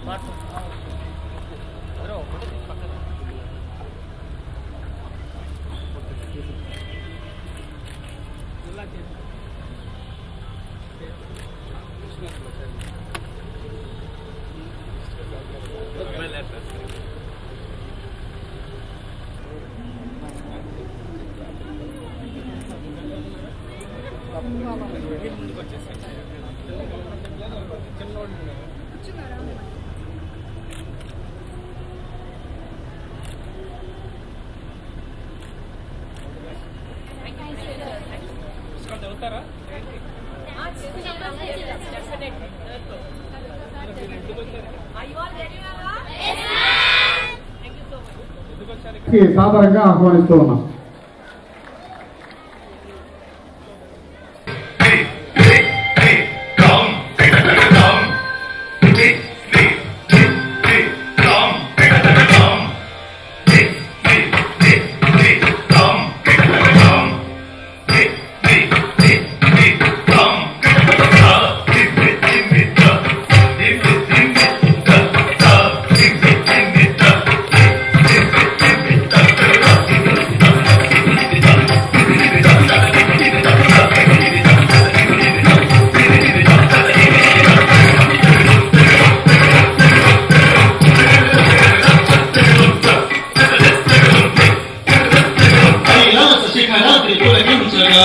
కి సాదరంగా ఆహ్వానిస్తూ ఉన్నాం కైలాస శిఖరాద్రి తొలగించగా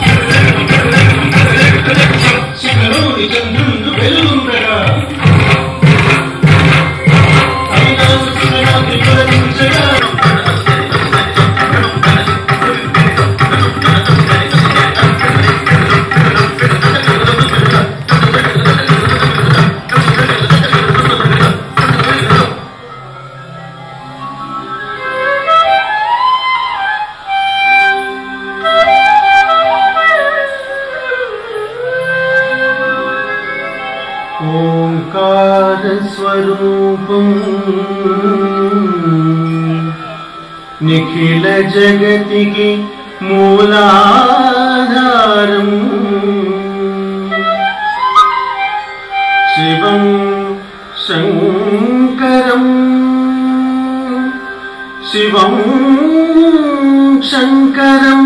శిఖరోడి చంద్రుడు వెలుగుండగా కైలాస శిఖరాద్రి తొలగించగా ఓంకారస్వరూపం నిఖిల జగతికి మూలాధారం శివం శంకరం శివం శంకరం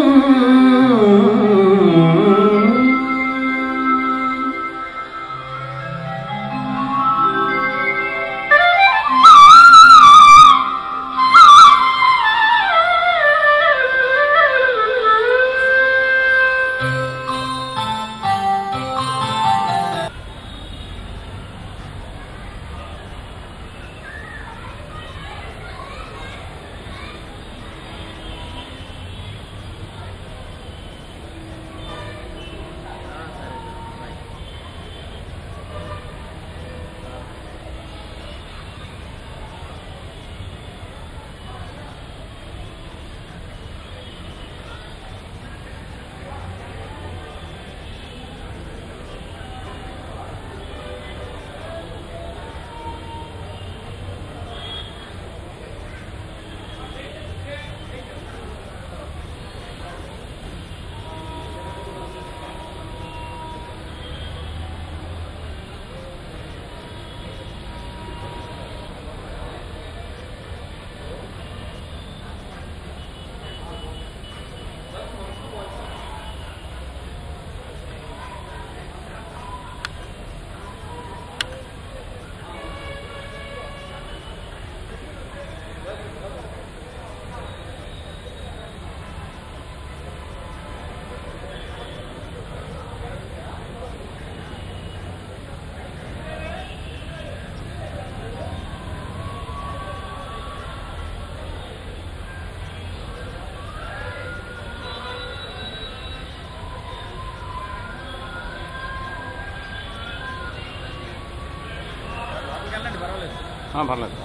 పర్లేదు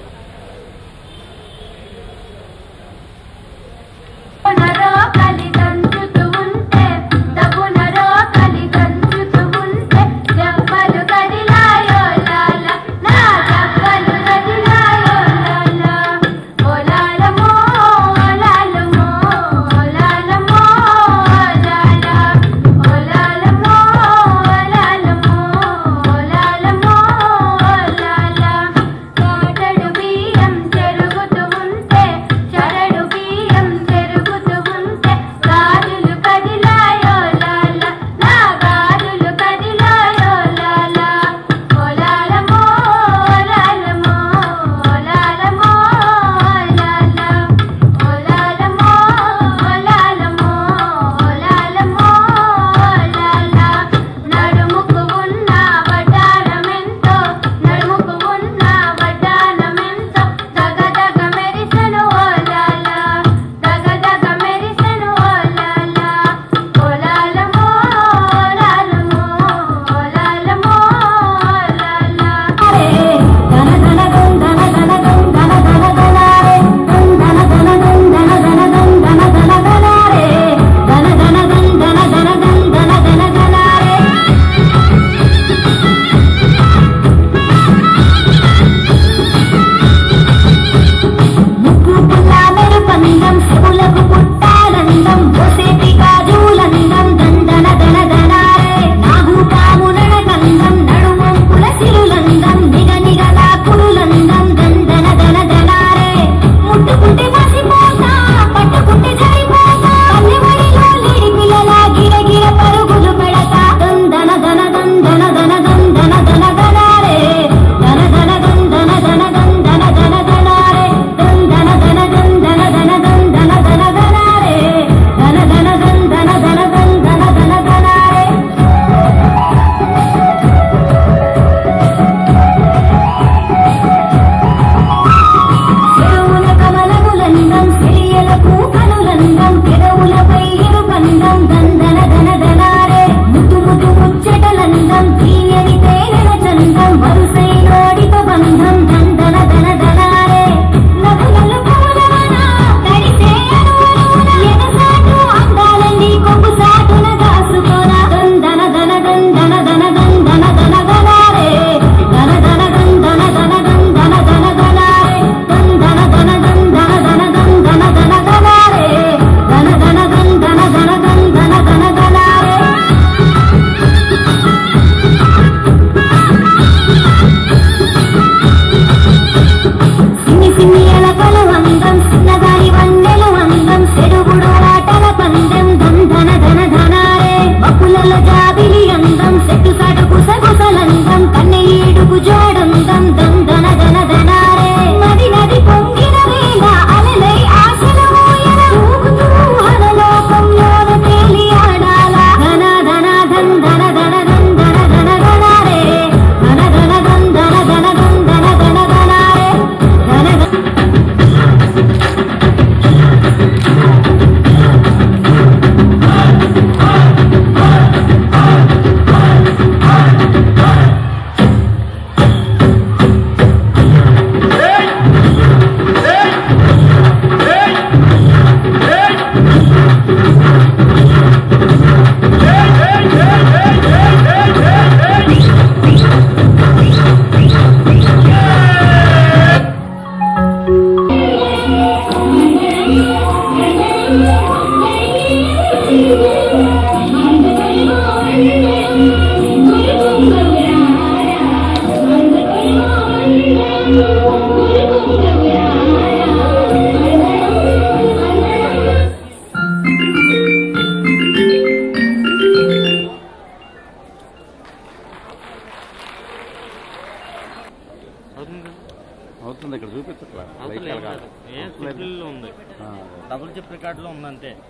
నరా కలితరు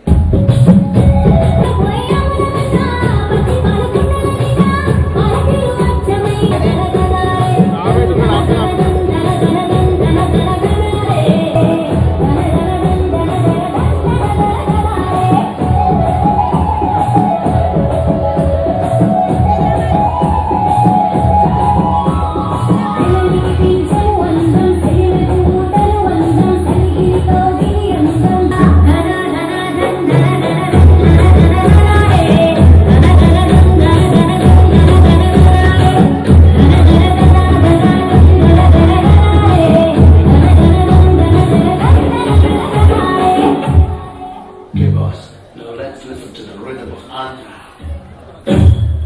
Okay, boss. Now let's listen to the rhythm of Andhra.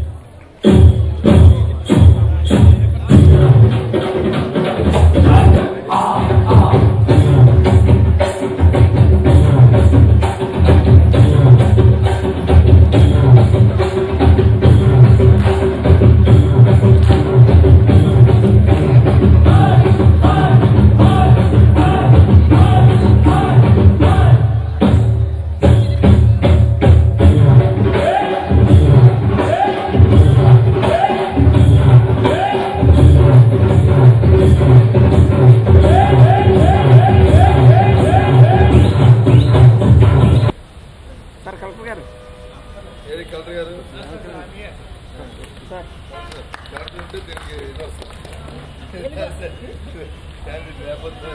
ఏది కలెక్టర్ గారు కలెక్టర్ ఉంటే దీనికి ఇది వస్తుంది క్యాండిడేట్ లేకపోతే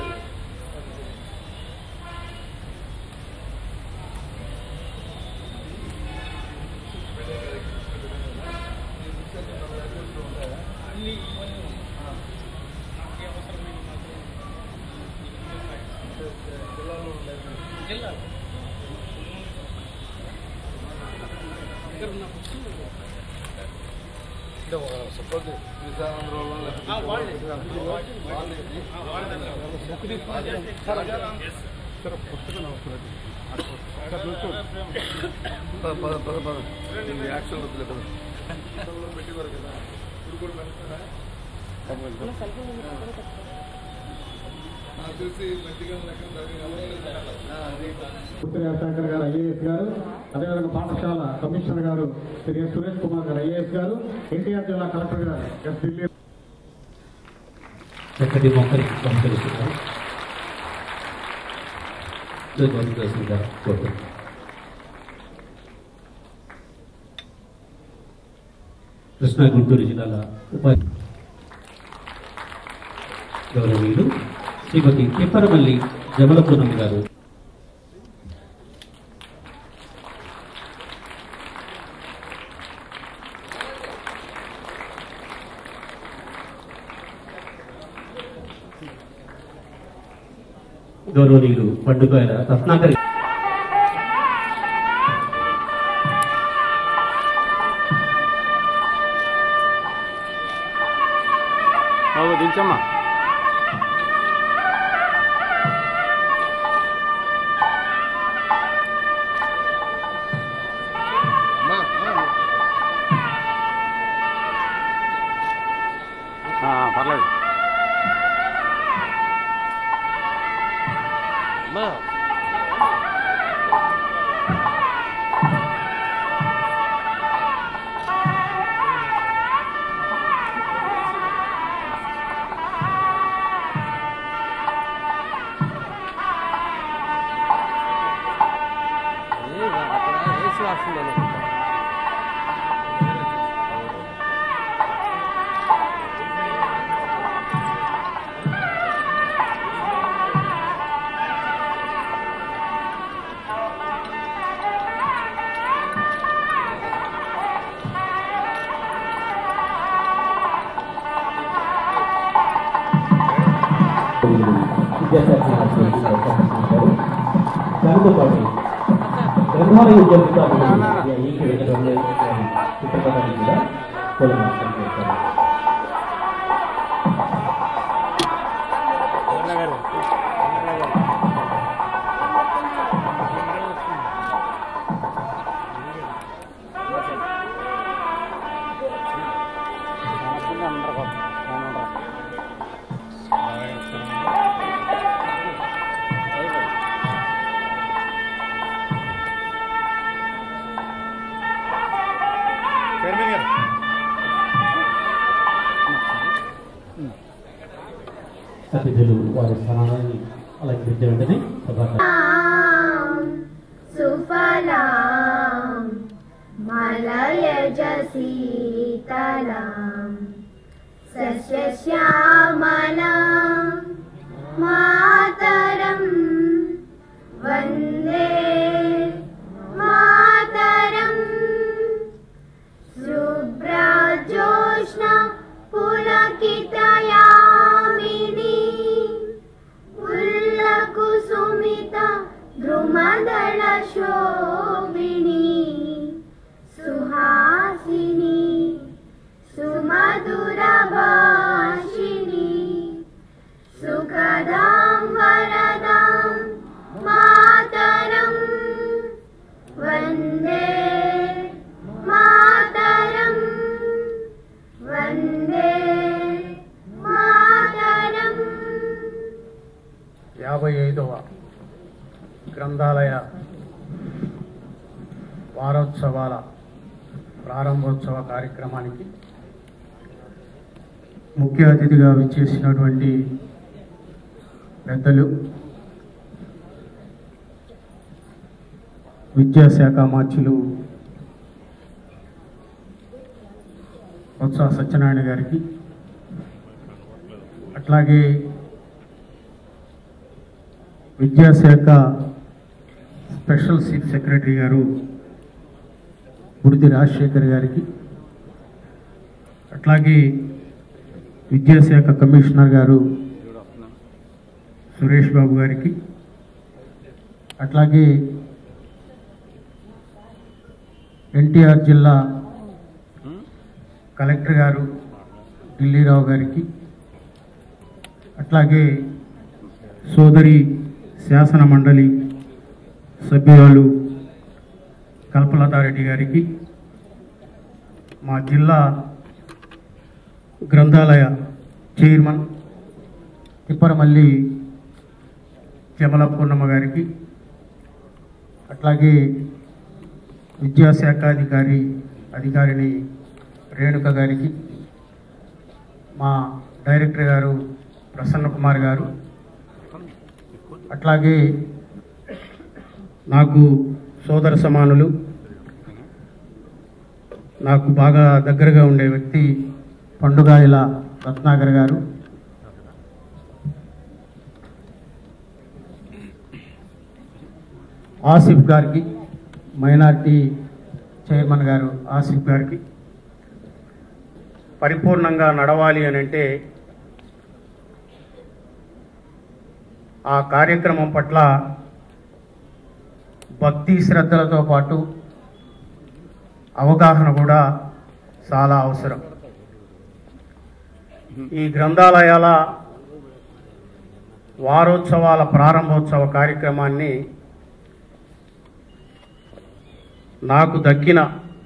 అంటే ఒక సపోజ్ విశాఖంలో యాక్షన్ వద్దులే పద. పెట్టేవారు కదా ఇప్పుడు కూడా పెడతారా నాకు తెలిసి మంచిగా లెక్క అది పుత్రి శంకర్ గారు ఐఏఎస్ గారు అదేవిధంగా పాఠశాల కమిషనర్ గారు శ్రీ ఎస్ సురేష్ కుమార్ గారు ఐఏఎస్ గారు ఎన్టీఆర్ జిల్లా కలెక్టర్ గారు ఎస్ ఢిల్లీ చక్కటి మొక్కలు సంస్కరిస్తున్నారు గౌరవసిందిగా కోరుతున్నాను కృష్ణా గుంటూరు జిల్లాల ఉపాధి గౌరవీయులు శ్రీమతి తిప్పరమల్లి జమలపురం గారు గౌరవనీయులు పండుగ రత్నాకర్ దించమ్మా అమ్మా, అమ్మా. పర్లేదు విద్యాశాఖ మంత్రి ప్రకటించారు దానితో పాటు గ్రంథాలయ ఉద్యోగులు ఈ వెళ్ళడంలో చిత్రపటాన్ని కూడా కొలమాసం చేశారు అతిథులు వారి స్థానాన్ని అలంకరించే వెంటనే సభా సుఫలాం మలయజ శీతలాం సస్యశ్యామలాం మాతరం వందే మాతరం శుభ్రజోష్ణ పులకితయామిని ఉల్లకుసుమిత ద్రుమదళ శోభిని సుహాసిని సుమధుర భాషిణి సుఖదాం వరదాం మాతరం వందే మాతరం వందే మాతరం యాభై ఐదవ గ్రంథాలయ వారోత్సవాల ప్రారంభోత్సవ కార్యక్రమానికి ముఖ్య అతిథిగా విచ్చేసినటువంటి పెద్దలు విద్యాశాఖ మార్చులు ఉత్సాహ సత్యనారాయణ గారికి అట్లాగే విద్యాశాఖ స్పెషల్ చీఫ్ సెక్రటరీ గారు బుడిది రాజశేఖర్ గారికి అట్లాగే విద్యాశాఖ కమిషనర్ గారు సురేష్ బాబు గారికి అట్లాగే ఎన్టీఆర్ జిల్లా కలెక్టర్ గారు ఢిల్లీరావు గారికి అట్లాగే సోదరి శాసన మండలి సభ్యురాలు కల్పలతారెడ్డి గారికి మా జిల్లా గ్రంథాలయ చైర్మన్ తిప్పరమల్లి జమల పూర్ణమ్మ గారికి అట్లాగే విద్యాశాఖ అధికారి అధికారిని రేణుక గారికి మా డైరెక్టర్ గారు ప్రసన్న కుమార్ గారు అట్లాగే నాకు సోదర సమానులు నాకు బాగా దగ్గరగా ఉండే వ్యక్తి పండుగాయల రత్నాకర్ గారు ఆసిఫ్ గారికి మైనార్టీ చైర్మన్ గారు ఆసిఫ్ గారికి పరిపూర్ణంగా నడవాలి అని అంటే ఆ కార్యక్రమం పట్ల భక్తి శ్రద్ధలతో పాటు అవగాహన కూడా చాలా అవసరం ఈ గ్రంథాలయాల వారోత్సవాల ప్రారంభోత్సవ కార్యక్రమాన్ని నాకు దక్కిన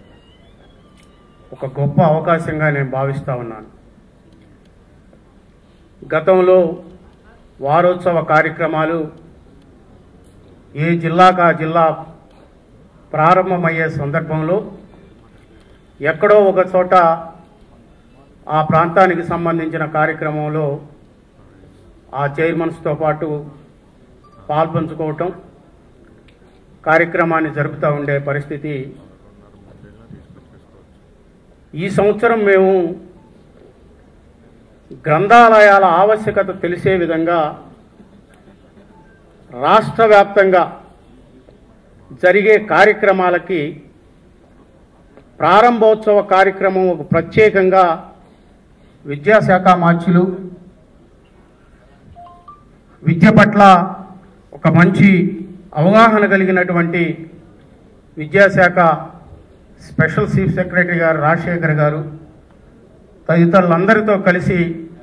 ఒక గొప్ప అవకాశంగా నేను భావిస్తూ ఉన్నాను గతంలో వారోత్సవ కార్యక్రమాలు ఏ జిల్లాకు ఆ జిల్లా ప్రారంభమయ్యే సందర్భంలో ఎక్కడో ఒక చోట ఆ ప్రాంతానికి సంబంధించిన కార్యక్రమంలో ఆ చైర్మన్స్తో పాటు పాల్పంచుకోవటం కార్యక్రమాన్ని జరుపుతూ ఉండే పరిస్థితి ఈ సంవత్సరం మేము గ్రంథాలయాల ఆవశ్యకత తెలిసే విధంగా రాష్ట్ర వ్యాప్తంగా జరిగే కార్యక్రమాలకి ప్రారంభోత్సవ కార్యక్రమం ఒక ప్రత్యేకంగా విద్యాశాఖ మార్చులు విద్య పట్ల ఒక మంచి అవగాహన కలిగినటువంటి విద్యాశాఖ స్పెషల్ చీఫ్ సెక్రటరీ గారు రాజశేఖర్ గారు తదితరులందరితో కలిసి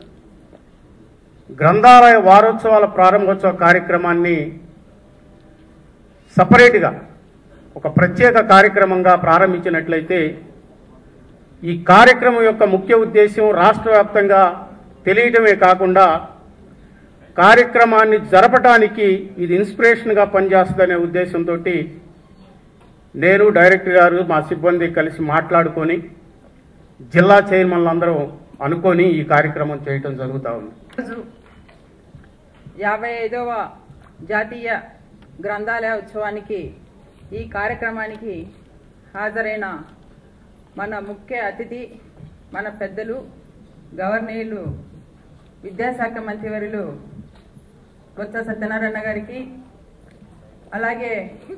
గ్రంథాలయ వారోత్సవాల ప్రారంభోత్సవ కార్యక్రమాన్ని సపరేట్గా ఒక ప్రత్యేక కార్యక్రమంగా ప్రారంభించినట్లయితే ఈ కార్యక్రమం యొక్క ముఖ్య ఉద్దేశం రాష్ట్ర వ్యాప్తంగా తెలియటమే కాకుండా కార్యక్రమాన్ని జరపటానికి ఇది ఇన్స్పిరేషన్గా పనిచేస్తుందనే ఉద్దేశంతో నేను డైరెక్టర్ గారు మా సిబ్బంది కలిసి మాట్లాడుకొని జిల్లా చైర్మన్లు అందరూ అనుకొని ఈ కార్యక్రమం చేయటం జరుగుతూ ఉంది రోజు యాభై ఐదవ జాతీయ గ్రంథాలయ ఉత్సవానికి ఈ కార్యక్రమానికి హాజరైన మన ముఖ్య అతిథి మన పెద్దలు గవర్నీయులు విద్యాశాఖ మంత్రివర్యులు బొత్స సత్యనారాయణ గారికి అలాగే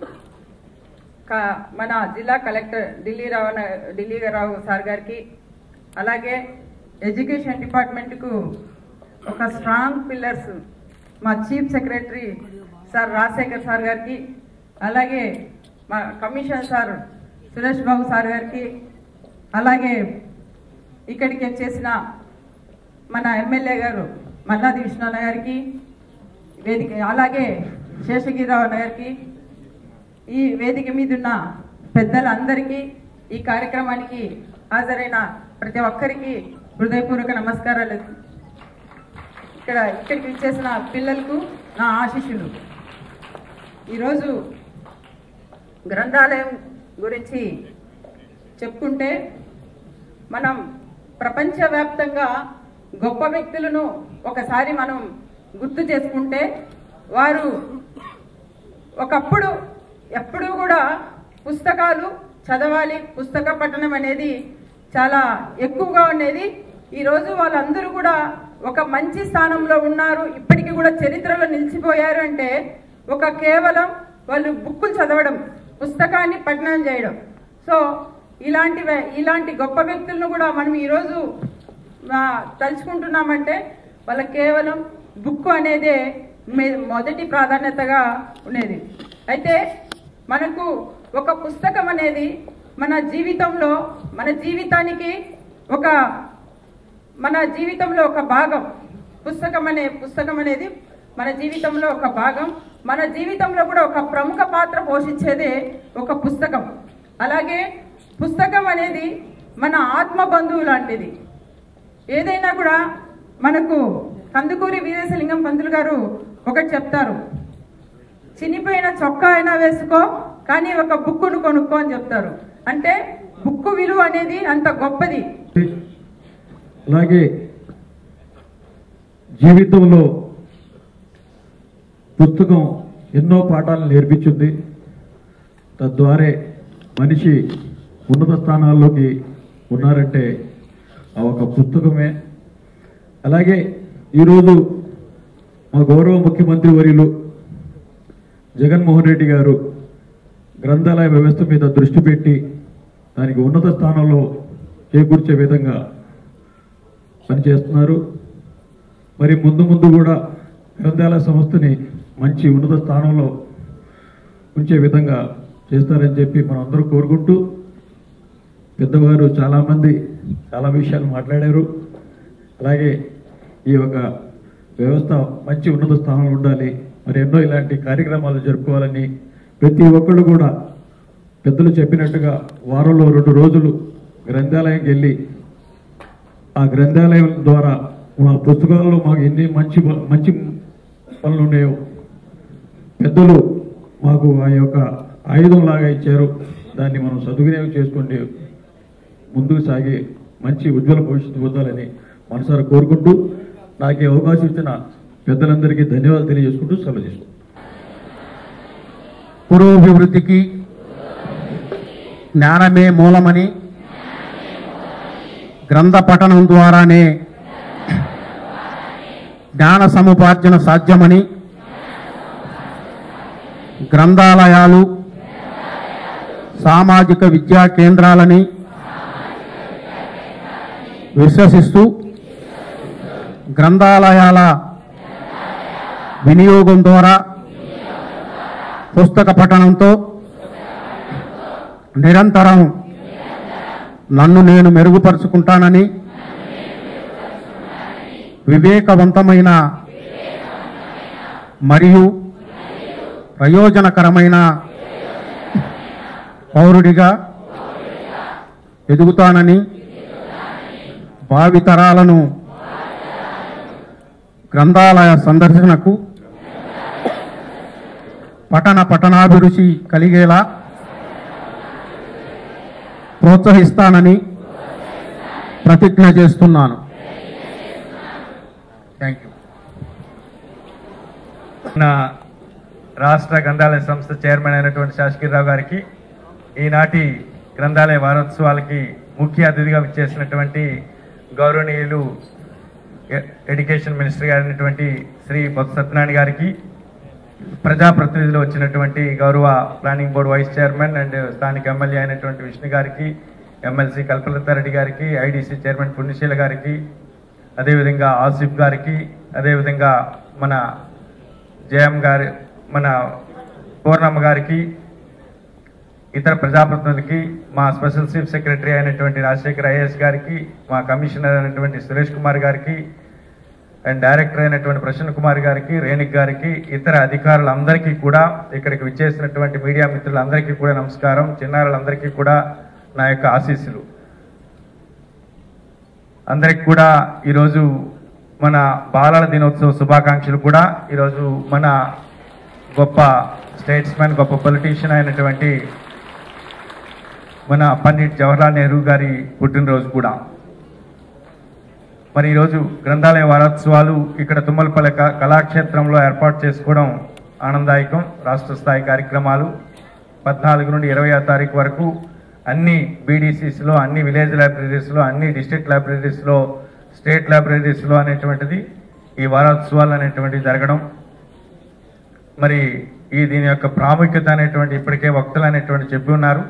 క- మన జిల్లా కలెక్టర్ ఢిల్లీ రావు ఢిల్లీ రావు సార్ గారికి అలాగే ఎడ్యుకేషన్ డిపార్ట్మెంట్కు ఒక స్ట్రాంగ్ పిల్లర్స్ మా chief secretary sir Rajasekhar sir గారికి అలాగే మా commission sir Suresh Babu sir గారికి అలాగే ఇక్కడికి వచ్చేసిన మన ఎమ్మెల్యే గారు మల్లాది విష్ణున్న గారికి వేదిక అలాగే శేషగిరిరావు గారికి ఈ వేదిక మీద ఉన్న పెద్దలందరికీ ఈ కార్యక్రమానికి హాజరైన ప్రతి ఒక్కరికి హృదయపూర్వక నమస్కారాలు ఇక్కడ ఇక్కడికి ఇచ్చేసిన పిల్లలకు నా ఆశీస్సులు ఈరోజు గ్రంథాలయం గురించి చెప్పుకుంటే మనం ప్రపంచవ్యాప్తంగా గొప్ప వ్యక్తులను ఒకసారి మనం గుర్తు చేసుకుంటే వారు ఒకప్పుడు ఎప్పుడూ కూడా పుస్తకాలు చదవాలి పుస్తక పఠనం అనేది చాలా ఎక్కువగా ఉండేది ఈరోజు వాళ్ళందరూ కూడా ఒక మంచి స్థానంలో ఉన్నారు ఇప్పటికీ కూడా చరిత్రలో నిలిచిపోయారు అంటే ఒక కేవలం వాళ్ళు బుక్కులు చదవడం పుస్తకాన్ని పఠనం చేయడం సో ఇలాంటి వే- ఇలాంటి గొప్ప వ్యక్తులను కూడా మనం ఈరోజు ఆ, తలుచుకుంటున్నామంటే వాళ్ళ కేవలం బుక్ అనేదే మె- మొదటి ప్రాధాన్యతగా ఉండేది అయితే మనకు ఒక పుస్తకం అనేది మన జీవితంలో మన జీవితానికి ఒక మన జీవితంలో ఒక భాగం పుస్తకం అనే పుస్తకం అనేది మన జీవితంలో ఒక భాగం మన జీవితంలో కూడా ఒక ప్రముఖ పాత్ర పోషించేదే ఒక పుస్తకం అలాగే పుస్తకం అనేది మన ఆత్మ బంధువు లాంటిది ఏదైనా కూడా మనకు కందుకూరి వీరేశలింగం పంతులు గారు ఒకటి చెప్తారు చినిపోయిన చొక్కా అయినా వేసుకో కానీ ఒక బుక్కును కొనుక్కో అని చెప్తారు అంటే బుక్కు విలువ అనేది అంత గొప్పది అలాగే జీవితంలో పుస్తకం ఎన్నో పాఠాలను నేర్పించింది తద్వారే మనిషి ఉన్నత స్థానాల్లోకి ఉన్నారంటే ఆ ఒక పుస్తకమే అలాగే ఈరోజు మా గౌరవ ముఖ్యమంత్రి వర్యులు జగన్మోహన్ రెడ్డి గారు గ్రంథాలయ వ్యవస్థ మీద దృష్టి పెట్టి దానికి ఉన్నత స్థానంలో చేకూర్చే విధంగా పనిచేస్తున్నారు మరి ముందు ముందు కూడా గ్రంథాలయ సంస్థని మంచి ఉన్నత స్థానంలో ఉంచే విధంగా చేస్తారని చెప్పి మనం అందరూ కోరుకుంటూ పెద్దవారు చాలామంది చాలా విషయాలు మాట్లాడారు అలాగే ఈ యొక్క వ్యవస్థ మంచి ఉన్నత స్థానంలో ఉండాలి మరి ఎన్నో ఇలాంటి కార్యక్రమాలు జరుపుకోవాలని ప్రతి ఒక్కళ్ళు కూడా పెద్దలు చెప్పినట్టుగా వారంలో రెండు రోజులు గ్రంథాలయంకి వెళ్ళి ఆ గ్రంథాలయం ద్వారా మా పుస్తకాల్లో మాకు ఎన్ని మంచి ప- మంచి పనులు ఉన్నాయో పెద్దలు మాకు ఆ యొక్క ఆయుధం లాగా ఇచ్చారు దాన్ని మనం సద్వినియోగం చేసుకుంటే ముందుకు సాగి మంచి ఉజ్వల భవిష్యత్తు పొందాలని మనసారా కోరుకుంటూ నాకు ఈ అవకాశం ఇచ్చిన పెద్దలందరికీ ధన్యవాదాలు తెలియజేసుకుంటూ సెలవు చేసుకుంటాను పురోభివృద్ధికి జ్ఞానమే మూలమని గ్రంథ పఠనం ద్వారానే జ్ఞాన సముపార్జన సాధ్యమని గ్రంథాలయాలు సామాజిక విద్యా కేంద్రాలని విశ్వసిస్తూ గ్రంథాలయాల వినియోగం ద్వారా పుస్తక పఠనంతో నిరంతరం నన్ను నేను మెరుగుపరుచుకుంటానని వివేకవంతమైన మరియు ప్రయోజనకరమైన పౌరుడిగా ఎదుగుతానని భావితరాలను గ్రంథాలయ సందర్శనకు పఠన పఠనాభిరుచి కలిగేలా ప్రోత్సహిస్తానని ప్రతిజ్ఞ చేస్తున్నాను థ్యాంక్ యూ నా రాష్ట్ర గ్రంథాలయ సంస్థ చైర్మన్ అయినటువంటి శాసగిరిరావు గారికి ఈనాటి గ్రంథాలయ వారోత్సవాలకి ముఖ్య అతిథిగా విచ్చేసినటువంటి గౌరవనీయులు ఎ- ఎడ్యుకేషన్ మినిస్టర్ గారైనటువంటి శ్రీ బొత్స సత్యనారాయణ గారికి ప్రజాప్రతినిధులు వచ్చినటువంటి గౌరవ planning board vice chairman and స్థానిక ఎమ్మెల్యే అయినటువంటి విష్ణు గారికి ఎమ్మెల్సీ కల్పలతారెడ్డి గారికి ఐడీసీ చైర్మన్ పుణ్యశీల గారికి అదేవిధంగా ఆసిఫ్ గారికి అదేవిధంగా మన జయం గారి మన పూర్ణమ్మ గారికి ఇతర ప్రజాప్రతినిధులకి మా స్పెషల్ చీఫ్ సెక్రటరీ అయినటువంటి రాజశేఖర్ ఐఏఎస్ గారికి మా కమిషనర్ అయినటువంటి సురేష్ కుమార్ గారికి అండ్ డైరెక్టర్ అయినటువంటి ప్రసన్న కుమార్ గారికి రేణుక్ గారికి ఇతర అధికారులందరికీ కూడా ఇక్కడికి విచ్చేసినటువంటి మీడియా మిత్రులందరికీ కూడా నమస్కారం చిన్నారులందరికీ కూడా నా యొక్క ఆశీస్సులు అందరికి కూడా ఈరోజు మన బాలల దినోత్సవ శుభాకాంక్షలు కూడా ఈరోజు మన గొప్ప స్టేట్స్మెన్ గొప్ప పొలిటీషియన్ అయినటువంటి మన పండిట్ జవహర్లాల్ నెహ్రూ గారి పుట్టినరోజు కూడా మరి ఈరోజు గ్రంథాలయ వారోత్సవాలు ఇక్కడ తుమ్మలపల్లి క- కళాక్షేత్రంలో ఏర్పాటు చేసుకోవడం ఆనందదాయకం రాష్ట్ర స్థాయి కార్యక్రమాలు పద్నాలుగు నుండి ఇరవై తారీఖు వరకు అన్ని బీడీసీస్లో అన్ని విలేజ్ లైబ్రరీస్లో అన్ని డిస్ట్రిక్ట్ లైబ్రరీస్లో స్టేట్ లైబ్రరీస్లో అనేటువంటిది ఈ వారోత్సవాలు అనేటువంటివి జరగడం మరి ఈ దీని యొక్క ప్రాముఖ్యత అనేటువంటి ఇప్పటికే వక్తలు అనేటువంటి చెప్పి ఉన్నారు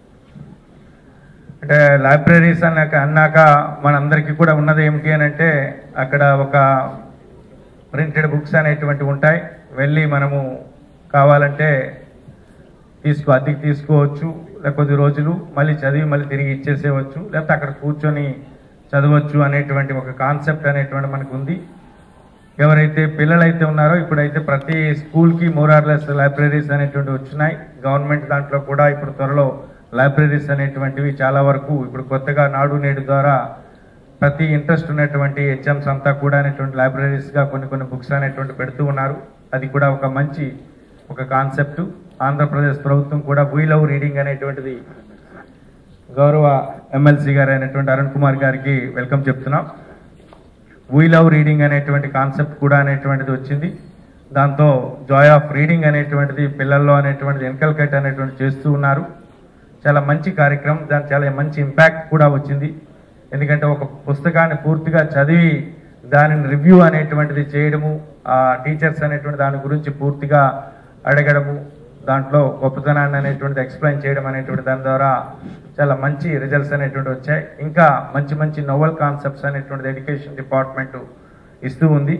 అంటే లైబ్రరీస్ అన్నాక అన్నాక మనందరికీ కూడా ఉన్నది ఏమిటి అని అంటే అక్కడ ఒక ప్రింటెడ్ బుక్స్ అనేటువంటివి ఉంటాయి వెళ్ళి మనము కావాలంటే తీసుకో అద్దెకి తీసుకోవచ్చు లేకపోతే కొద్ది రోజులు మళ్ళీ చదివి మళ్ళీ తిరిగి ఇచ్చేసేయవచ్చు లేకపోతే అక్కడ కూర్చొని చదవచ్చు అనేటువంటి ఒక కాన్సెప్ట్ అనేటువంటి మనకు ఉంది ఎవరైతే పిల్లలైతే ఉన్నారో ఇప్పుడైతే ప్రతి స్కూల్కి మోరార్లెస్ లైబ్రరీస్ అనేటువంటి వచ్చినాయి గవర్నమెంట్ దాంట్లో కూడా ఇప్పుడు త్వరలో లైబ్రరీస్ అనేటువంటివి చాలా వరకు ఇప్పుడు కొత్తగా నాడు నేడు ద్వారా ప్రతి ఇంట్రెస్ట్ ఉన్నటువంటి హెచ్ఎంస్ అంతా కూడా అనేటువంటి లైబ్రరీస్గా కొన్ని కొన్ని బుక్స్ అనేటువంటి పెడుతూ ఉన్నారు అది కూడా ఒక మంచి ఒక కాన్సెప్ట్ ఆంధ్రప్రదేశ్ ప్రభుత్వం కూడా వీ లవ్ రీడింగ్ అనేటువంటిది గౌరవ ఎమ్మెల్సీ గారు అయినటువంటి అరుణ్ కుమార్ గారికి వెల్కమ్ చెప్తున్నాం వీ లవ్ రీడింగ్ అనేటువంటి కాన్సెప్ట్ కూడా అనేటువంటిది వచ్చింది దాంతో జాయ్ ఆఫ్ రీడింగ్ అనేటువంటిది పిల్లల్లో అనేటువంటిది ఎన్కల్కేట్ అనేటువంటి చేస్తూ ఉన్నారు చాలా మంచి కార్యక్రమం దాని చాలా మంచి ఇంపాక్ట్ కూడా వచ్చింది ఎందుకంటే ఒక పుస్తకాన్ని పూర్తిగా చదివి దానిని రివ్యూ అనేటువంటిది చేయడము ఆ టీచర్స్ అనేటువంటి దాని గురించి పూర్తిగా అడగడము దాంట్లో గొప్పతనాన్ని అనేటువంటిది ఎక్స్ప్లెయిన్ చేయడం అనేటువంటి దాని ద్వారా చాలా మంచి రిజల్ట్స్ అనేటువంటి వచ్చాయి ఇంకా మంచి మంచి నోవెల్ కాన్సెప్ట్స్ అనేటువంటిది ఎడ్యుకేషన్ డిపార్ట్మెంట్ ఇస్తూ ఉంది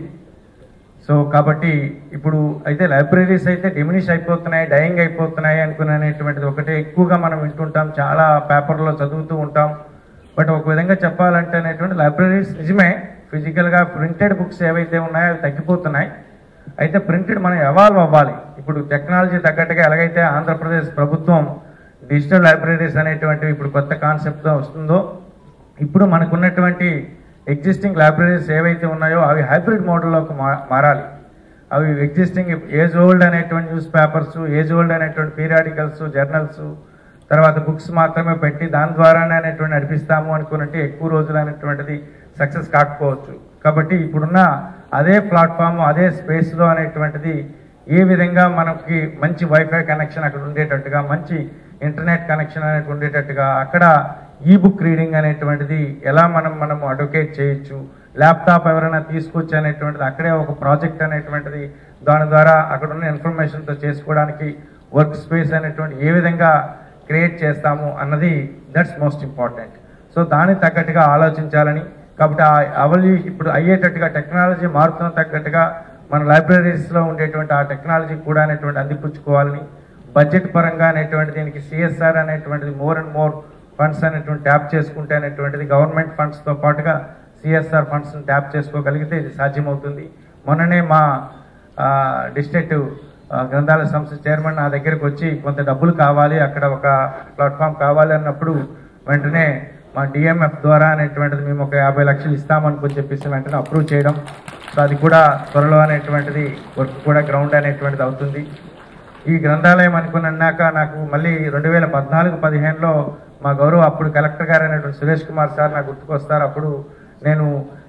సో కాబట్టి ఇప్పుడు అయితే లైబ్రరీస్ అయితే డిమినిష్ అయిపోతున్నాయి డయింగ్ అయిపోతున్నాయి అనుకునేటువంటిది ఒకటే ఎక్కువగా మనం వింటుంటాం చాలా పేపర్లో చదువుతూ ఉంటాం బట్ ఒక విధంగా చెప్పాలంటే అనేటువంటి లైబ్రరీస్ నిజమే ఫిజికల్గా ప్రింటెడ్ బుక్స్ ఏవైతే ఉన్నాయో అవి తగ్గిపోతున్నాయి అయితే ప్రింటెడ్ మనం ఎవాల్వ్ అవ్వాలి ఇప్పుడు టెక్నాలజీ తగ్గట్టుగా ఎలాగైతే ఆంధ్రప్రదేశ్ ప్రభుత్వం డిజిటల్ లైబ్రరీస్ అనేటువంటివి ఇప్పుడు కొత్త కాన్సెప్ట్తో వస్తుందో ఇప్పుడు మనకున్నటువంటి ఎగ్జిస్టింగ్ లైబ్రరీస్ ఏవైతే ఉన్నాయో అవి హైబ్రిడ్ మోడల్లోకి మా- మారాలి అవి ఎగ్జిస్టింగ్ ఏజ్ ఓల్డ్ అనేటువంటి న్యూస్ పేపర్స్ ఏజ్ ఓల్డ్ అనేటువంటి పీరియాడికల్స్ జర్నల్స్ తర్వాత బుక్స్ మాత్రమే పెట్టి దాని ద్వారానే అనేటువంటి నడిపిస్తాము అనుకున్నట్టు ఎక్కువ రోజులు అనేటువంటిది సక్సెస్ కాకపోవచ్చు కాబట్టి ఇప్పుడున్న అదే ప్లాట్ఫామ్ అదే స్పేస్లో అనేటువంటిది ఏ విధంగా మనకి మంచి వైఫై కనెక్షన్ అక్కడ ఉండేటట్టుగా మంచి ఇంటర్నెట్ కనెక్షన్ అనేది ఉండేటట్టుగా అక్కడ ఈ బుక్ రీడింగ్ అనేటువంటిది ఎలా మనం మనం అడ్వకేట్ చేయొచ్చు ల్యాప్టాప్ ఎవరైనా తీసుకొచ్చి అనేటువంటిది అక్కడే ఒక ప్రాజెక్ట్ అనేటువంటిది దాని ద్వారా అక్కడ ఉన్న ఇన్ఫర్మేషన్తో చేసుకోవడానికి వర్క్ స్పేస్ అనేటువంటి ఏ విధంగా క్రియేట్ చేస్తాము అన్నది దట్స్ మోస్ట్ ఇంపార్టెంట్ సో దానికి తగ్గట్టుగా ఆలోచించాలని కాబట్టి ఆ అవలి ఇప్పుడు అయ్యేటట్టుగా టెక్నాలజీ మారుతున్న తగ్గట్టుగా మన లైబ్రరీస్లో ఉండేటువంటి ఆ టెక్నాలజీ కూడా అనేటువంటి అందిపుచ్చుకోవాలని బడ్జెట్ పరంగా అనేటువంటి దీనికి సిఎస్ఆర్ అనేటువంటిది మోర్ అండ్ మోర్ ఫండ్స్ అనేటువంటి ట్యాప్ చేసుకుంటే అనేటువంటిది గవర్నమెంట్ ఫండ్స్తో పాటుగా సిఎస్ఆర్ ఫండ్స్ని ట్యాప్ చేసుకోగలిగితే ఇది సాధ్యమవుతుంది మొన్ననే మా డిస్ట్రిక్ట్ గ్రంథాలయ సంస్థ చైర్మన్ నా దగ్గరకు వచ్చి కొంత డబ్బులు కావాలి అక్కడ ఒక ప్లాట్ఫామ్ కావాలి అన్నప్పుడు వెంటనే మా డిఎంఎఫ్ ద్వారా అనేటువంటిది మేము ఒక యాభై లక్షలు ఇస్తామనుకుని చెప్పేసి వెంటనే అప్రూవ్ చేయడం సో అది కూడా త్వరలో అనేటువంటిది వర్క్ కూడా గ్రౌండ్ అనేటువంటిది అవుతుంది ఈ గ్రంథాలయం అనుకుని అన్నాక నాకు మళ్ళీ రెండు వేల పద్నాలుగు పదిహేనులో మా గౌరవ అప్పుడు కలెక్టర్ గారు అయినటువంటి సురేష్ కుమార్ సార్ నాకు గుర్తుకొస్తారు అప్పుడు నేను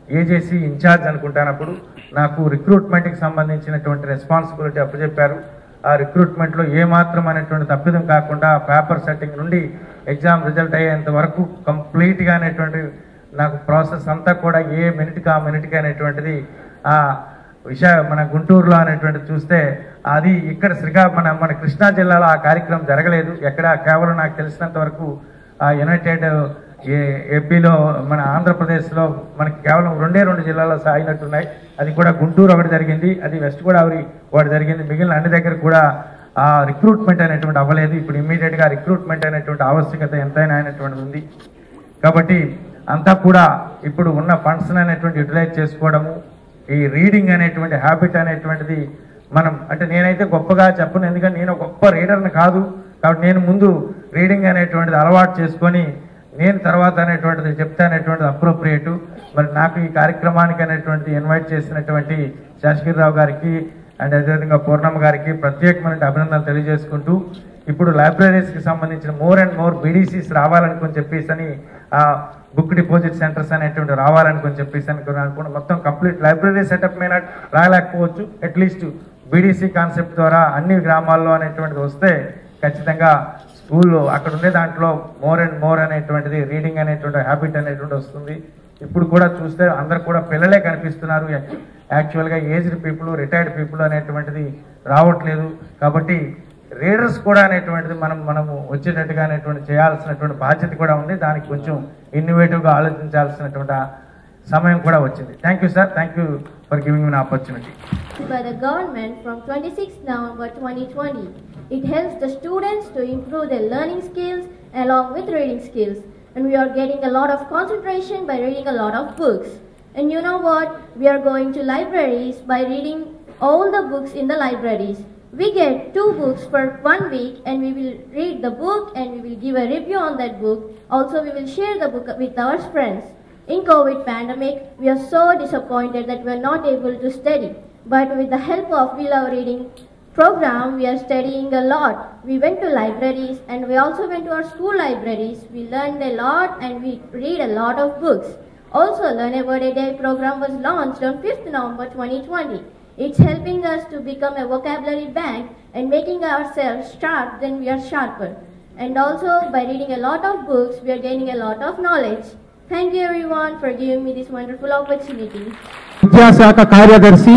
ఏజేసీ ఇన్ఛార్జ్ అనుకుంటానప్పుడు నాకు రిక్రూట్మెంట్కి సంబంధించినటువంటి రెస్పాన్సిబిలిటీ అప్పచెప్పారు ఆ రిక్రూట్మెంట్లో ఏమాత్రం అనేటువంటి తప్పిదం కాకుండా పేపర్ సెట్టింగ్ నుండి ఎగ్జామ్ రిజల్ట్ అయ్యేంత వరకు కంప్లీట్గా అనేటువంటి నాకు ప్రాసెస్ అంతా కూడా ఏ మినిట్కి ఆ మినిట్కి అనేటువంటిది ఆ విశా మన గుంటూరులో అనేటువంటిది చూస్తే అది ఇక్కడ శ్రీకా మన మన కృష్ణా జిల్లాలో ఆ కార్యక్రమం జరగలేదు ఎక్కడ కేవలం నాకు తెలిసినంత వరకు ఆ యునైటెడ్ ఏ ఏపీలో మన ఆంధ్రప్రదేశ్లో మనకి కేవలం రెండే రెండు జిల్లాలో సాగినట్టున్నాయి అది కూడా గుంటూరు ఒకటి జరిగింది అది వెస్ట్ గోదావరి ఒకటి జరిగింది మిగిలిన అన్ని దగ్గర కూడా ఆ రిక్రూట్మెంట్ అనేటువంటి అవ్వలేదు ఇప్పుడు ఇమ్మీడియట్గా రిక్రూట్మెంట్ అనేటువంటి ఆవశ్యకత ఎంతైనా అనేటువంటిది ఉంది కాబట్టి అంతా కూడా ఇప్పుడు ఉన్న ఫండ్స్ అనేటువంటి యూటిలైజ్ చేసుకోవడము ఈ రీడింగ్ అనేటువంటి హ్యాబిట్ అనేటువంటిది మనం అంటే నేనైతే గొప్పగా చెప్పను ఎందుకంటే నేను గొప్ప రీడర్ని కాదు కాబట్టి నేను ముందు రీడింగ్ అనేటువంటిది అలవాటు చేసుకొని నేను తర్వాత అనేటువంటిది చెప్తా అనేటువంటిది అప్రోప్రియేటు మరి నాకు ఈ కార్యక్రమానికి అనేటువంటిది ఇన్వైట్ చేసినటువంటి శాసగిరిరావు గారికి అండ్ అదేవిధంగా పూర్ణమ్మ గారికి ప్రత్యేకమైన అభినందనలు తెలియజేసుకుంటూ ఇప్పుడు లైబ్రరీస్కి సంబంధించిన మోర్ అండ్ మోర్ బీడీసీస్ రావాలనుకుని చెప్పేసి అని ఆ బుక్ డిపాజిట్ సెంటర్స్ అనేటువంటి రావాలనుకుని చెప్పేసి అనుకుని అనుకుని మొత్తం కంప్లీట్ లైబ్రరీ సెటప్ మీద రాలేకపోవచ్చు అట్లీస్ట్ బీడీసీ కాన్సెప్ట్ ద్వారా అన్ని గ్రామాల్లో అనేటువంటిది వస్తే ఖచ్చితంగా స్కూల్లో అక్కడ ఉండే దాంట్లో మోర్ అండ్ మోర్ అనేటువంటిది రీడింగ్ అనేటువంటి హ్యాబిట్ అనేటువంటి వస్తుంది ఇప్పుడు కూడా చూస్తే అందరు కూడా పిల్లలే కనిపిస్తున్నారు యాక్చువల్గా ఏజ్డ్ పీపుల్ రిటైర్డ్ పీపుల్ అనేటువంటిది రావట్లేదు కాబట్టి రీడర్స్ కూడా అనేటువంటిది మనం మనము వచ్చేటట్టుగా అనేటువంటి చేయాల్సినటువంటి బాధ్యత కూడా ఉంది దానికి కొంచెం ఇన్నోవేటివ్గా ఆలోచించాల్సినటువంటి ఆ సమయం కూడా వచ్చింది thank you sir thank you for giving me opportunity by the government from 26 November 2020. It helps the students to improve their learning skills along with reading skills. And we are getting a lot of concentration by reading a lot of books. And you know what? We are going to libraries by reading all the books in the libraries. We get two books for one week and we will read the book and we will give a review on that book. Also, we will share the book with our friends. In COVID pandemic, we are so disappointed that we are not able to study. But with the help of We Love Reading program, we are studying a lot. We went to libraries and we also went to our school libraries. We learned a lot and we read a lot of books. Also, Learn a Word a Day program was launched on 5th November 2020. It's helping us to become a vocabulary bank and making ourselves sharp, then we are sharper. And also, by reading a lot of books, we are gaining a lot of knowledge. Thank you everyone for giving me this wonderful opportunity. విద్యాశాఖ కార్యదర్శి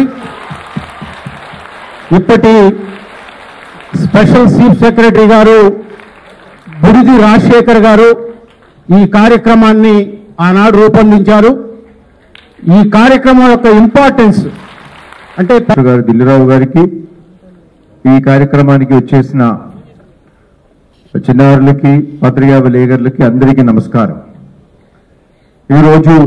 ఇప్పటి special chief secretary గారు బుడిది రాజశేఖర్ గారు ఈ కార్యక్రమాన్ని ఆనాడు రూపొందించారు ఈ కార్యక్రమం యొక్క ఇంపార్టెన్స్ అంటే గారు దిల్లురావు గారికి ఈ కార్యక్రమానికి వచ్చేసిన చిన్నారులకి పత్రికా విలేకరులకి అందరికీ నమస్కారం ఈరోజు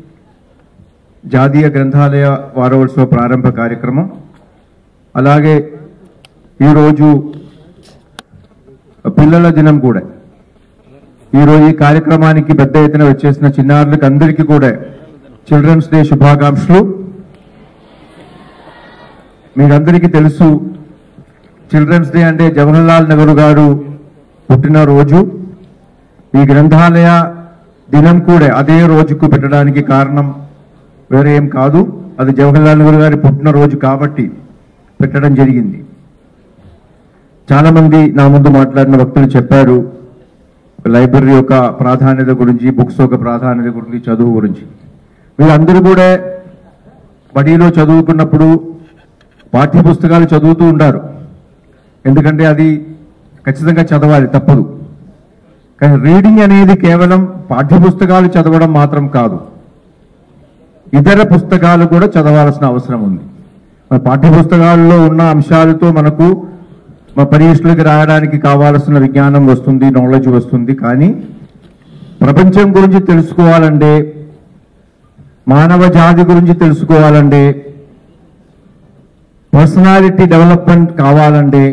జాతీయ గ్రంథాలయ వారోత్సవ ప్రారంభ కార్యక్రమం అలాగే ఈరోజు పిల్లల దినం కూడా ఈరోజు ఈ కార్యక్రమానికి పెద్ద ఎత్తున వచ్చేసిన చిన్నారులకు అందరికీ కూడా చిల్డ్రన్స్ డే శుభాకాంక్షలు మీకందరికీ తెలుసు చిల్డ్రన్స్ డే అంటే జవహర్లాల్ నెహ్రూ గారు పుట్టినరోజు ఈ గ్రంథాలయ దినం కూడా అదే రోజుకు పెట్టడానికి కారణం వేరే ఏం కాదు అది జవహర్లాల్ నెహ్రూ గారి పుట్టినరోజు కాబట్టి పెట్టడం జరిగింది చాలా మంది నా ముందు మాట్లాడిన వ్యక్తులు చెప్పారు లైబ్రరీ యొక్క ప్రాధాన్యత గురించి బుక్స్ యొక్క ప్రాధాన్యత గురించి చదువు గురించి వీళ్ళందరూ కూడా బడిలో చదువుకున్నప్పుడు పాఠ్య పుస్తకాలు చదువుతూ ఉంటారు ఎందుకంటే అది ఖచ్చితంగా చదవాలి తప్పదు కానీ రీడింగ్ అనేది కేవలం పాఠ్య పుస్తకాలు చదవడం మాత్రం కాదు ఇతర పుస్తకాలు కూడా చదవాల్సిన అవసరం ఉంది మన పాఠ్య పుస్తకాల్లో ఉన్న అంశాలతో మనకు మా పరీక్షలకు రాయడానికి కావాల్సిన విజ్ఞానం వస్తుంది నాలెడ్జ్ వస్తుంది కానీ ప్రపంచం గురించి తెలుసుకోవాలంటే మానవ జాతి గురించి తెలుసుకోవాలంటే పర్సనాలిటీ డెవలప్మెంట్ కావాలంటే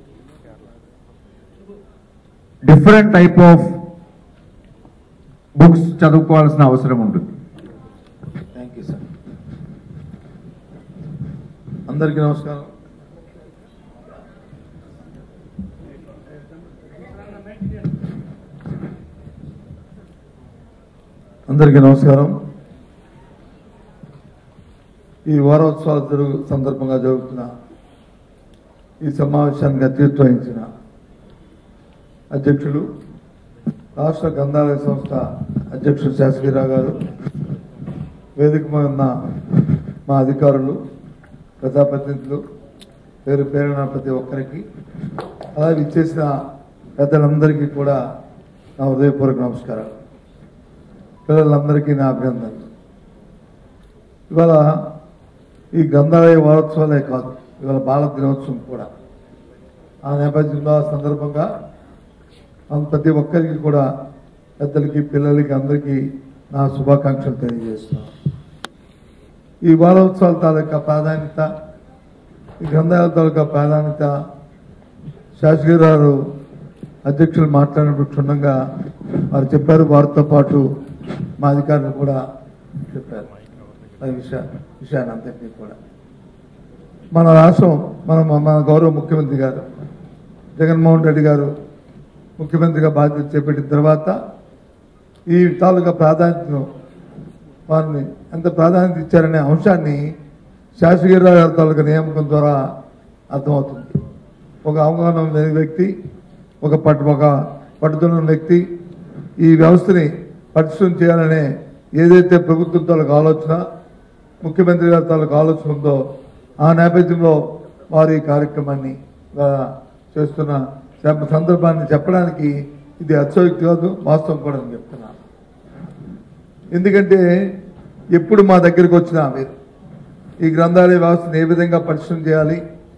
డిఫరెంట్ టైప్ ఆఫ్ బుక్స్ చదువుకోవాల్సిన అవసరం ఉంటుంది థ్యాంక్ యూ సార్ అందరికీ నమస్కారం అందరికీ నమస్కారం ఈ వారోత్సవాల జరుగు సందర్భంగా జరుగుతున్న ఈ సమావేశానికి అధ్యక్షత వహించిన అధ్యక్షులు రాష్ట్ర గ్రంథాలయ సంస్థ అధ్యక్షుడు శాసగిరావు గారు వేదిక మీద ఉన్న మా అధికారులు ప్రజాప్రతినిధులు పేరు పేరున ప్రతి ఒక్కరికి అలాగే ఇచ్చేసిన పెద్దలందరికీ కూడా నా హృదయపూర్వక నమస్కారాలు పిల్లలందరికీ నా అభినందనలు ఇవాళ ఈ గ్రంథాలయ వారోత్సవాలే కాదు ఇవాళ బాల దినోత్సవం కూడా ఆ నేపథ్యంలో ఆ సందర్భంగా మన ప్రతి ఒక్కరికి కూడా పెద్దలకి పిల్లలకి అందరికీ నా శుభాకాంక్షలు తెలియజేస్తున్నాను ఈ వారోత్సవాల తాలూకా ప్రాధాన్యత ఈ గ్రంథాలయ తాలూకా ప్రాధాన్యత శాస్త్రి గారు అధ్యక్షులు మాట్లాడినప్పుడు క్షుణ్ణంగా వారు చెప్పారు వారితో పాటు మా అధికారులు కూడా చెప్పారు ఆ విషయ విషయాన్ని అంతటినీ కూడా మన రాష్ట్రం మన మన గౌరవ ముఖ్యమంత్రి గారు జగన్మోహన్ రెడ్డి గారు ముఖ్యమంత్రిగా బాధ్యత చేపట్టిన తర్వాత ఈ తాలూకా ప్రాధాన్యతను వారిని ఎంత ప్రాధాన్యత ఇచ్చారనే అంశాన్ని శాసగిరిరావు గారి తాలూకా నియామకం ద్వారా అర్థమవుతుంది ఒక అవగాహన లేని వ్యక్తి ఒక పట్టు ఒక పట్టుదల వ్యక్తి ఈ వ్యవస్థని పటిష్టం చేయాలనే ఏదైతే ప్రభుత్వం తాలూకు ఆలోచన ముఖ్యమంత్రి గారి తాలూకు ఆలోచన ఉందో ఆ నేపథ్యంలో వారు ఈ కార్యక్రమాన్ని ఆ, చేస్తున్న సంద- సందర్భాన్ని చెప్పడానికి ఇది అత్యోక్తి కాదు వాస్తవం కూడా నేను చెప్తున్నాను ఎందుకంటే ఎప్పుడు మా దగ్గరికి వచ్చినా మీరు ఈ గ్రంథాలయ వ్యవస్థను ఏ విధంగా పరిశ్రమ చేయాలి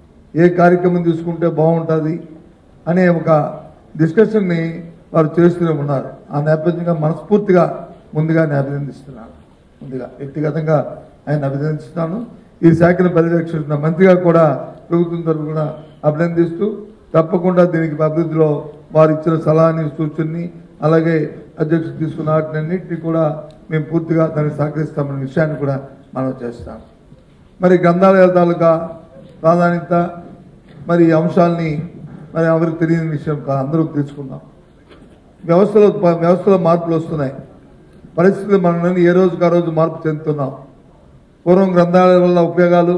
ఏ కార్యక్రమం తీసుకుంటే బాగుంటుంది అనే ఒక డిస్కషన్ని వారు చేస్తూనే ఉన్నారు ఆ నేపథ్యంగా మనస్ఫూర్తిగా ముందుగా నేను అభినందిస్తున్నాను ముందుగా వ్యక్తిగతంగా ఆయన అభినందిస్తున్నాను ఈ శాఖను పర్యవేక్షిస్తున్న మంత్రిగా కూడా ప్రభుత్వం తరఫున అభినందిస్తూ తప్పకుండా దీనికి అభివృద్ధిలో వారు ఇచ్చిన సలహాని సూచనని అలాగే అధ్యక్షుడు తీసుకున్న వాటినన్నింటినీ కూడా మేము పూర్తిగా దానికి సహకరిస్తామనే విషయాన్ని కూడా మనం చేస్తాం మరి గ్రంథాలయాల తాలూకా ప్రాధాన్యత మరి ఈ అంశాలని మరి ఎవరికి తెలియని విషయం కాదు అందరూ తెలుసుకుందాం వ్యవస్థలో వ్యవస్థలో మార్పులు వస్తున్నాయి పరిస్థితులు మనం ఏ రోజుకు ఆ రోజు మార్పు చెందుతున్నాం పూర్వం గ్రంథాలయాల వల్ల ఉపయోగాలు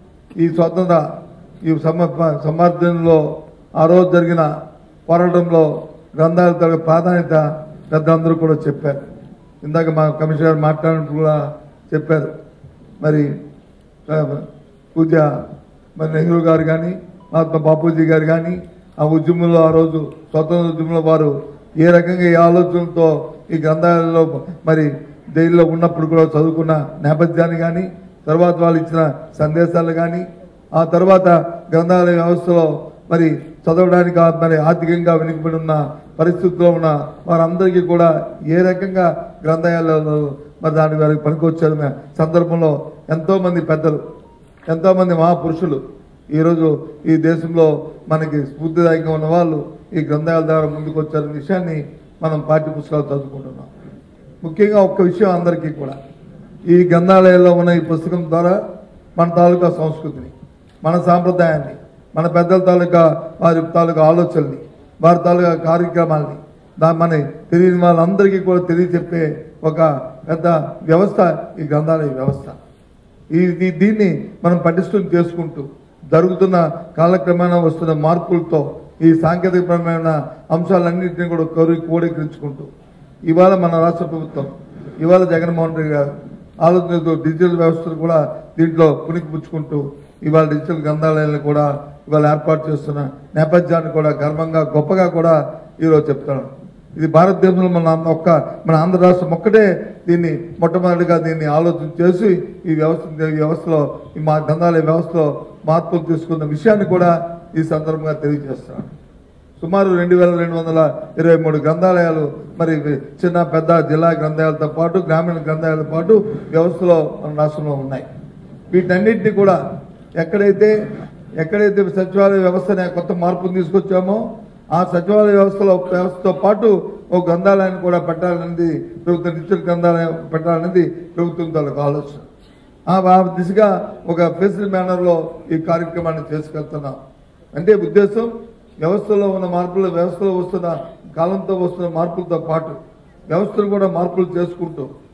ఈ స్వతంత్ర ఈ సమ సమార్థంలో ఆ రోజు జరిగిన పోరాటంలో గ్రంథాల తాలూకా ప్రాధాన్యత పెద్దలందరూ కూడా చెప్పారు ఇందాక మా కమిషనర్ మాట్లాడినప్పుడు కూడా చెప్పారు మరి ఆ, పూజ మరి నెహ్రూ గారు కానీ మహాత్మా బాపూజీ గారు కానీ ఆ ఉద్యమంలో ఆ రోజు స్వతంత్ర ఉద్యమంలో వారు ఏ రకంగా ఈ ఆలోచనలతో ఈ గ్రంథాలలో మరి జైల్లో ఉన్నప్పుడు కూడా చదువుకున్న నేపథ్యాన్ని కానీ తర్వాత వాళ్ళు ఇచ్చిన సందేశాలు కానీ ఆ తర్వాత గ్రంథాలయ వ్యవస్థలో మరి చదవడానికి ఆ- మరి ఆర్థికంగా వెనుకబడి ఉన్న పరిస్థితుల్లో ఉన్న వారందరికీ కూడా ఏ రకంగా గ్రంథాలయాలలో మరి దాని వారికి పనికొచ్చారు మే- సందర్భంలో ఎంతో మంది పెద్దలు ఎంతో మంది మహాపురుషులు ఈరోజు ఈ దేశంలో మనకి స్ఫూర్తిదాయకంగా ఉన్న వాళ్ళు ఈ గ్రంథాల ద్వారా ముందుకు వచ్చారనే విషయాన్ని మనం పాఠ్య పుస్తకాలు చదువుకుంటున్నాం ముఖ్యంగా ఒక్క విషయం అందరికీ కూడా ఈ గ్రంథాలయాల్లో ఉన్న ఈ పుస్తకం ద్వారా మన తాలూకా సంస్కృతిని మన సాంప్రదాయాన్ని మన పెద్దల తాలూకా వారి తాలూకా ఆలోచనల్ని వారి తాలూకా కార్యక్రమాల్ని దా మన తెలియని వాళ్ళందరికీ కూడా తెలియచెప్పే ఒక పెద్ద వ్యవస్థ ఈ గ్రంథాలయ వ్యవస్థ ఈ ఈ- దీన్ని మనం పటిష్టం చేసుకుంటూ జరుగుతున్న కాలక్రమేణా వస్తున్న మార్పులతో ఈ సాంకేతికపరమైన అంశాలన్నింటినీ కూడా కోరి కోడీకరించుకుంటూ ఇవాళ మన రాష్ట్ర ప్రభుత్వం ఇవాళ జగన్మోహన్ రెడ్డి గారు ఆలోచనతో డిజిటల్ వ్యవస్థను కూడా దీంట్లో పుణికిపుచ్చుకుంటూ ఇవాళ డిజిటల్ గ్రంథాలయాలను కూడా ఇవాళ ఏర్పాటు చేస్తున్న నేపథ్యాన్ని కూడా గర్వంగా గొప్పగా కూడా ఈరోజు చెప్తాను ఇది భారతదేశంలో మన ఆంధ్ర- ఒక్క మన ఆంధ్ర రాష్ట్రం ఒక్కటే దీన్ని మొట్టమొదటిగా దీన్ని ఆలోచన చేసి ఈ వ్యవస్థ ఈ వ్యవస్థలో ఈ మా గ్రంథాలయ వ్యవస్థలో మార్పులు తీసుకున్న విషయాన్ని కూడా ఈ సందర్భంగా తెలియజేస్తున్నాను సుమారు రెండు వేల రెండు వందల ఇరవై మూడు గ్రంథాలయాలు మరి చిన్న పెద్ద జిల్లా గ్రంథాలయాలతో పాటు గ్రామీణ గ్రంథాలయాలతో పాటు వ్యవస్థలో మన రాష్ట్రంలో ఉన్నాయి వీటన్నిటిని కూడా ఎక్కడైతే ఎక్కడైతే సచివాలయ వ్యవస్థని కొత్త మార్పులు తీసుకొచ్చామో ఆ సచివాలయ వ్యవస్థలో వ్యవస్థతో పాటు ఒక గ్రంథాలయాన్ని కూడా పెట్టాలనేది ప్రభుత్వం డిజిటల్ గ్రంథాలయం పెట్టాలనేది ప్రభుత్వం తాలూకు ఆలోచన ఆ ఆ దిశగా ఒక ఫెసిల్ మేనర్లో ఈ కార్యక్రమాన్ని చేసుకెళ్తున్నాం అంటే ఉద్దేశం వ్యవస్థలో ఉన్న మార్పులు వ్యవస్థలో వస్తున్న కాలంతో వస్తున్న మార్పులతో పాటు వ్యవస్థలు కూడా మార్పులు చేసుకుంటూ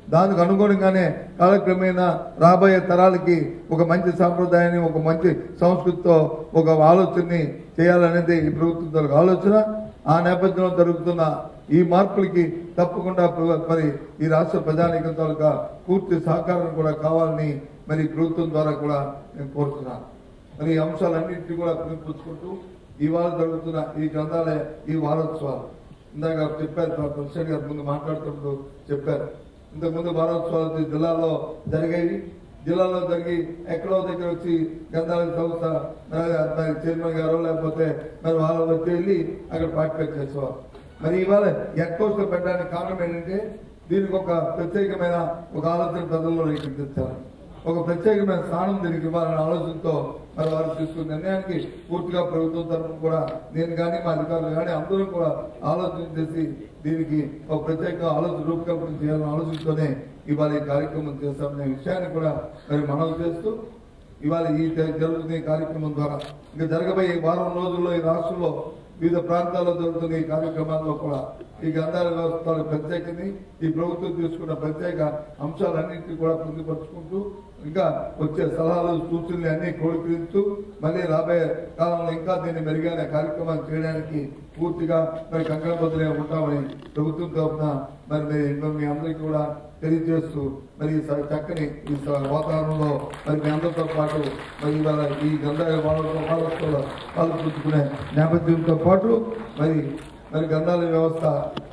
దానికి అనుగుణంగానే కాలక్రమేణా రాబోయే తరాలకి ఒక మంచి సాంప్రదాయాన్ని ఒక మంచి సంస్కృతితో ఒక ఆలోచనని చేయాలనేది ఈ ప్రభుత్వం తాలూకు ఆలోచన ఆ నేపథ్యంలో జరుగుతున్న ఈ మార్పులకి తప్పకుండా ప్ర- మరి ఈ రాష్ట్ర ప్రజానీకం తాలూకా పూర్తి సహకారం కూడా కావాలని మరి ఈ ప్రభుత్వం ద్వారా కూడా నేను కోరుతున్నాను మరి ఈ అంశాలన్నింటినీ కూడా పుచ్చుకుంటూ ఇవాళ జరుగుతున్న ఈ గ్రంథాలయ ఈ వారోత్సవాలు ఇందాక చెప్పారు ప్రెసిడెంట్ గారు ముందు మాట్లాడుతున్నప్పుడు చెప్పారు ఇంతకుముందు వారోత్సవాలు ఈ జిల్లాలో జరిగేవి జిల్లాలో జరిగి ఎక్కడో దగ్గర వచ్చి గ్రంథాలయ సంస్థ మరి మరి చైర్మన్ గారు లేకపోతే మరి వాళ్ళు వచ్చి వెళ్ళి అక్కడ పార్టిసిపేట్ చేసేవారు మరి ఇవాళ ఎక్కోస్ పెట్టడానికి కారణం ఏంటంటే దీనికి ఒక ప్రత్యేకమైన ఒక ఆలోచన ప్రజల్లో రేకెత్తించాలి ఒక ప్రత్యేకమైన స్థానం దీనికి ఇవ్వాలనే ఆలోచనతో మరి వారు తీసుకున్న నిర్ణయానికి పూర్తిగా ప్రభుత్వం తరఫున కూడా నేను కానీ మా అధికారులు కానీ అందరూ కూడా ఆలోచన చేసి దీనికి ఒక ప్రత్యేక ఆలోచన రూపకల్పన చేయాలనే ఆలోచనతోనే ఇవాళ ఈ కార్యక్రమం చేస్తామనే విషయాన్ని కూడా మరి మనవి చేస్తూ ఇవాళ ఈ జ- జరుగుతున్న ఈ కార్యక్రమం ద్వారా ఇంకా జరగబోయే ఈ వారం రోజుల్లో ఈ రాష్ట్రంలో వివిధ ప్రాంతాల్లో జరుగుతున్న ఈ కార్యక్రమాల్లో కూడా ఈ గ్రంథాల వ్యవస్థ ప్రత్యేకని ఈ ప్రభుత్వం తీసుకున్న ప్రత్యేక అంశాలన్నింటినీ కూడా పొందుపరుచుకుంటూ ఇంకా వచ్చే సలహాలు సూచనలు అన్ని క్రోడీకరిస్తూ మళ్ళీ రాబోయే కాలంలో ఇంకా దీన్ని మెరుగైన కార్యక్రమాలు చేయడానికి పూర్తిగా మరి కంకణబద్దులే ఉంటామని ప్రభుత్వం తరఫున మరి మీ- మీ అందరికీ కూడా తెలియజేస్తూ మరి ఈ స- చక్కని ఈ స- వాతావరణంలో మరి మీ అందరితో పాటు మరి ఇవాళ ఈ గంధాల వాళ్ళతో పాలు పుచ్చుకునే నేపథ్యంతో పాటు మరి మరి గంధాల వ్యవస్థ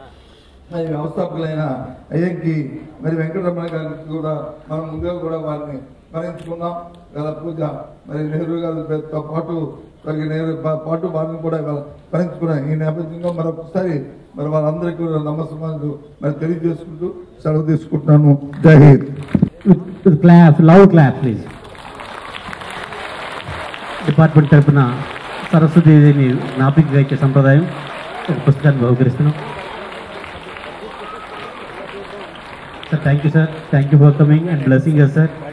మరి వ్యవస్థాపకులైన అయ్యంకి మరి వెంకటరమణ గారికి కూడా మనం ముందుగా కూడా వారిని స్మరించుకున్నాం వాళ్ళ పూజ మరి నెహ్రూ గారితో పాటు మరి నెహ్రూ పా- పాటు వారిని కూడా ఇవాళ స్మరించుకున్నాం ఈ నేపథ్యంలో మరొకసారి మరి వాళ్ళందరికీ కూడా నమస్కారాలు మరి తెలియజేసుకుంటూ సెలవు తీసుకుంటున్నాను Jai Hind clap love clap please department తరఫున సరస్వతిని జ్ఞాపికగా ఇచ్చే సంప్రదాయం ఒక పుస్తకాన్ని బహుకరిస్తున్నాం sir thank you sir thank you for coming and blessing sir